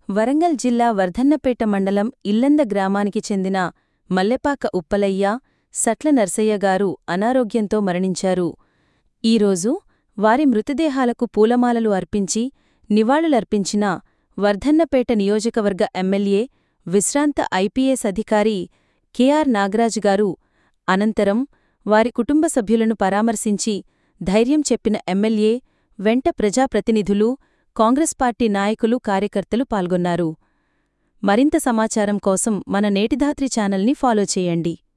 వరంగల్ జిల్లా వర్ధన్నపేట మండలం ఇల్లంద గ్రామానికి చెందిన మల్లెపాక ఉప్పలయ్య సట్ల నర్సయ్య గారు అనారోగ్యంతో మరణించారు ఈరోజు వారి మృతదేహాలకు పూలమాలలు అర్పించి నివాళులర్పించిన వర్ధన్నపేట నియోజకవర్గ ఎమ్మెల్యే విశ్రాంత ఐపీఎస్ అధికారి కెఆర్ నాగరాజు గారు అనంతరం వారి కుటుంబ సభ్యులను పరామర్శించి ధైర్యం చెప్పిన ఎమ్మెల్యే వెంట ప్రజాప్రతినిధులు కాంగ్రెస్ పార్టీ నాయకులు కార్యకర్తలు పాల్గొన్నారు మరింత సమాచారం కోసం మన నేటిధాత్రి ఛానల్ని ఫాలో చేయండి